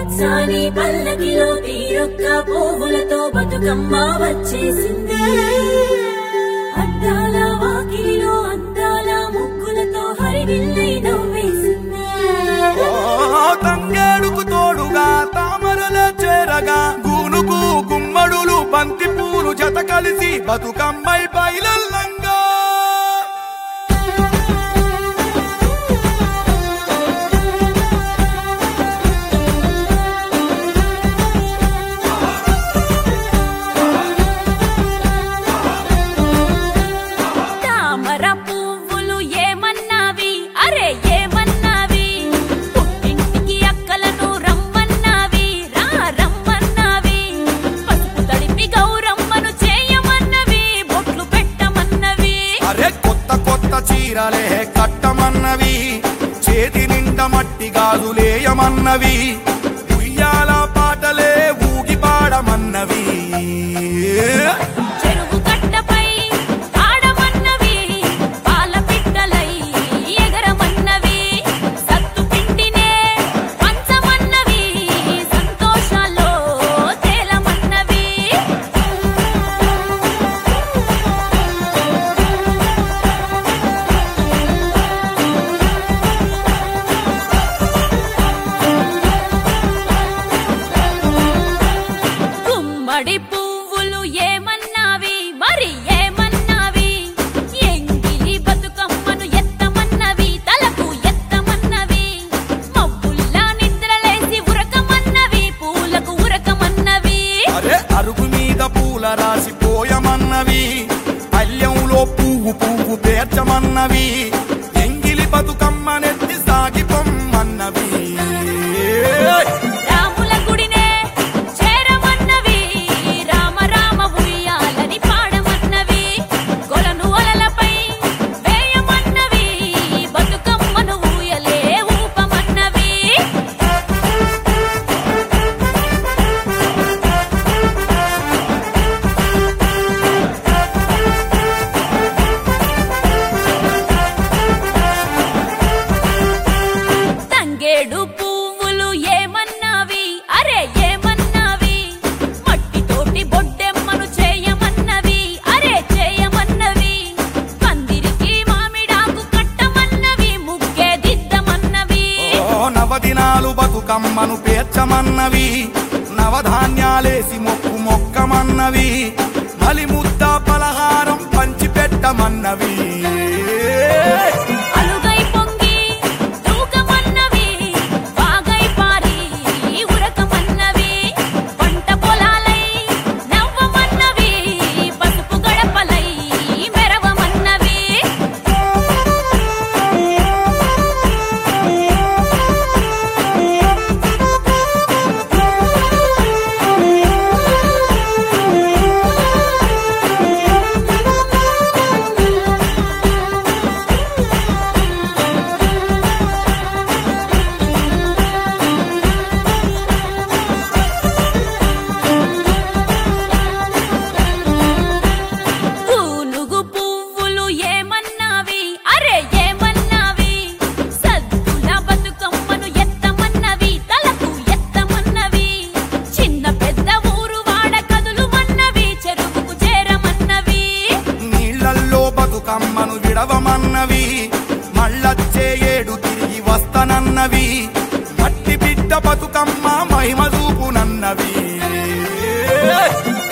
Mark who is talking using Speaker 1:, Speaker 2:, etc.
Speaker 1: పచ్చాని పల్లకిలో తీరొక్క పువ్వులతో బతుకమ్మ వచ్చేసింది అద్దాల వాకిలిలో అందాల ముగ్గులతో హరివిల్లై నవ్వేసింది
Speaker 2: ఓ తంగేడుకు తోడుగా తామరల చేరగా గూనుగు గుమ్మడులు బంతి పూలు జత కలిసి బతుకమ్మై బయలల్లంగా
Speaker 1: తామర పువ్వులు ఏమన్నావి అరే ఏమన్నావి పుట్టింటికి అక్కలను రమ్మన్నావి రా రమ్మన్నావి పసుపు తడిపి గౌరమ్మను చేయమన్నవి బొట్లు పెట్టమన్నవి
Speaker 2: అరే కొత్త కొత్త చీరలే కట్టమన్నవి చేతి నిండా మట్టి గాజులేయమన్నవి ఉయ్యాల పాటలే ఊగి పాడమన్నవి
Speaker 1: చెరువు కట్టపై ఆడమన్నవి పాల పిట్టలై ఎగరమన్నవి సత్తు పిండినే పంచమన్నవి సంతోషాల్లో తేలమన్నవి గుమ్మడి పువ్వులు ఏమన్నావి మరి ఏమన్నావి ఎంగిలి బతుకమ్మను ఎత్తమన్నవి తలకు ఎత్తమన్నవి మబ్బుల్లా నిద్రలేసి ఉరకమన్నవి పూలకు ఉరకమన్నవి
Speaker 2: అరే అరుగు మీద పూల రాసి పోయమన్నవి పల్లెంలో పువ్వు పువ్వు పేర్చమన్నవి ఎంగిలి బతుకమ్మనెత్తి సాగి పొమ్మన్నవి
Speaker 1: రాముల గుడినే చేరమన్నవి రామ రామ ఉయ్యాలని పాడమన్నవి కొలను అలలపై వేయమన్నవి బతుకమ్మను ఊయలే ఊపమన్నవి తంగేడు పువ్వులు ఏమన్నావి అరే ఏమన్నావి మట్టితోటి బొడ్డెమ్మను చేయమన్నవి అరే చేయమన్నవి పందిరికి మామిడాకు కట్టమన్నవి ముగ్గే దిద్దమన్నవి
Speaker 2: ఓ నవదినాలు బతుకమ్మను పేర్చమన్నవి నవధాన్యాలేసి మొక్కు మొక్కమన్నవి మలి ముద్ద పలహారం పంచి పెట్టమన్నవి
Speaker 1: అలుగై పొంగి దూకమన్నవి వాగై పారి ఉరకమన్నవి పంట పొలాలై నవ్వమన్నవి పసుపు గడపలై మెరవమన్నవి పూనుగు పువ్వులు ఏమన్నావి అరే ఏమన్నావి సద్దుల బతుకమ్మను ఎత్తమన్నవి తలకు ఎత్తమన్నవి చిన్న పెద్ద ఊరు వాడ కదులుమన్నవి చెరువుకు చేరమన్నవి
Speaker 2: నీళ్ళల్లో బతుకమ్మను విడవమన్నవి మళ్ళచ్చే ఏడు తిరిగి వస్తనన్నవి మట్టి బిడ్డ బతుకమ్మ మహిమ చూపునన్నవి